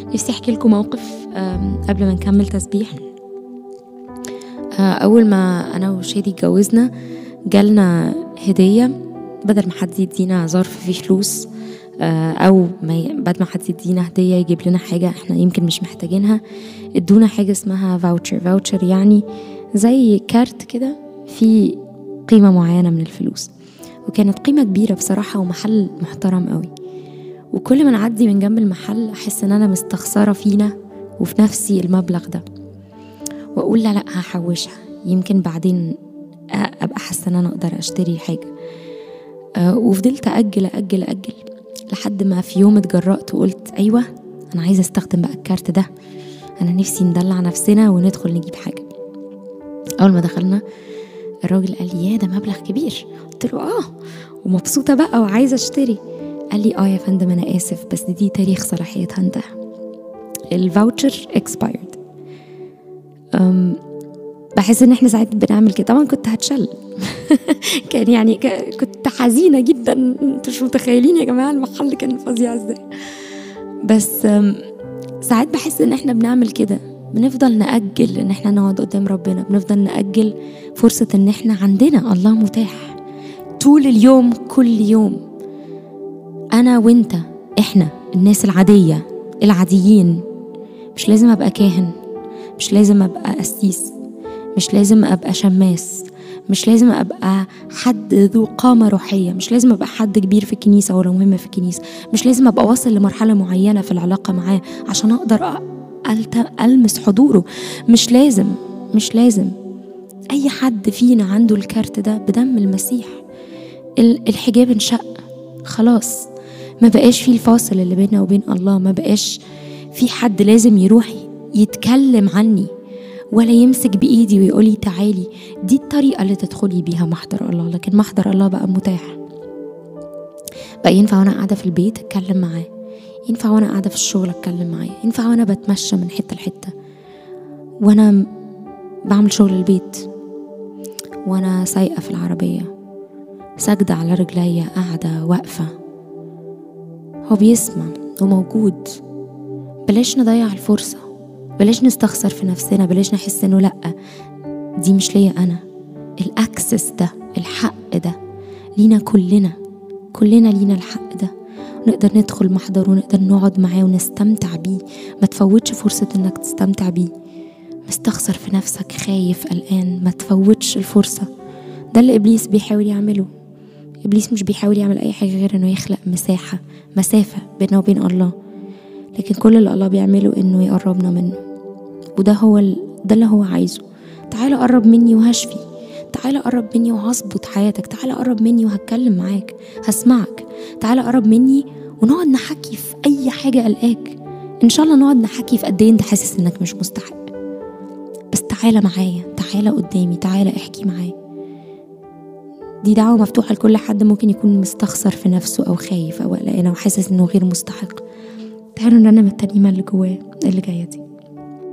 نفسي احكي لكم موقف آم، قبل ما نكمل تسبيح آه، اول ما انا وشادي اتجوزنا جالنا هديه بدل ما حد يدينا ظرف فيه فلوس آه، او ما ي- بدل ما حد يدينا هديه يجيب لنا حاجه احنا يمكن مش محتاجينها ادونا حاجه اسمها فاوتشر فاوتشر يعني زي كارت كده فيه قيمه معينه من الفلوس وكانت قيمه كبيره بصراحه ومحل محترم قوي وكل ما نعدي من جنب المحل احس ان انا مستخسره فينا وفي نفسي المبلغ ده واقول لا لا هحوشها يمكن بعدين أ- ابقى حاسه ان انا اقدر اشتري حاجه أه، وفضلت اجل اجل اجل لحد ما في يوم اتجرأت وقلت ايوه انا عايزه استخدم بقى الكارت ده انا نفسي ندلع نفسنا وندخل نجيب حاجه اول ما دخلنا الراجل قال لي يا ده مبلغ كبير قلت له اه ومبسوطه بقى وعايزه اشتري قال لي اه يا فندم انا اسف بس دي تاريخ صلاحيتها انتهى الفاوتشر expired أم بحس ان احنا ساعات بنعمل كده طبعا كنت هتشل كان يعني ك- كنت حزينه جدا انتوا مش متخيلين يا جماعه المحل كان فظيع ازاي بس أم، ساعات بحس ان احنا بنعمل كده بنفضل نأجل ان احنا نقعد قدام ربنا بنفضل نأجل فرصة ان احنا عندنا الله متاح طول اليوم كل يوم انا وانت احنا الناس العادية العاديين مش لازم ابقى كاهن مش لازم ابقى قسيس مش لازم ابقى شماس مش لازم ابقى حد ذو قامه روحيه مش لازم ابقى حد كبير في الكنيسه ولا مهم في الكنيسه مش لازم ابقى واصل لمرحله معينه في العلاقه معاه عشان اقدر أ- ألت- المس حضوره مش لازم مش لازم اي حد فينا عنده الكارت ده بدم المسيح ال- الحجاب انشق خلاص ما بقاش في الفاصل اللي بيننا وبين الله ما بقاش في حد لازم يروح يتكلم عني ولا يمسك بايدي ويقولي تعالي دي الطريقه اللي تدخلي بيها محضر الله لكن محضر الله بقى متاح بقى ينفع وانا قاعده في البيت اتكلم معاه ينفع وانا قاعده في الشغل اتكلم معاه ينفع وانا بتمشى من حته لحته وانا م- بعمل شغل البيت وانا سايقه في العربيه ساجده على رجليا قاعده واقفه هو بيسمع وموجود بلاش نضيع الفرصه بلاش نستخسر في نفسنا بلاش نحس انه لا دي مش ليا انا الاكسس ده الحق ده لينا كلنا كلنا لينا الحق ده نقدر ندخل محضر ونقدر نقعد معاه ونستمتع بيه ما تفوتش فرصة انك تستمتع بيه مستخسر في نفسك خايف قلقان ما تفوتش الفرصة ده اللي ابليس بيحاول يعمله ابليس مش بيحاول يعمل اي حاجة غير انه يخلق مساحة مسافة بيننا وبين الله لكن كل اللي الله بيعمله انه يقربنا منه وده هو ال... ده اللي هو عايزه تعالى قرب مني وهشفي تعالى قرب مني وهظبط حياتك تعالى قرب مني وهتكلم معاك هسمعك تعالى قرب مني ونقعد نحكي في اي حاجه قلقاك ان شاء الله نقعد نحكي في قد ايه انت حاسس انك مش مستحق بس تعالى معايا تعالى قدامي تعالى احكي معايا دي دعوة مفتوحة لكل حد ممكن يكون مستخسر في نفسه أو خايف أو قلقان أو حاسس إنه غير مستحق تعالوا نرنم الترنيمة اللي جواه اللي جاية دي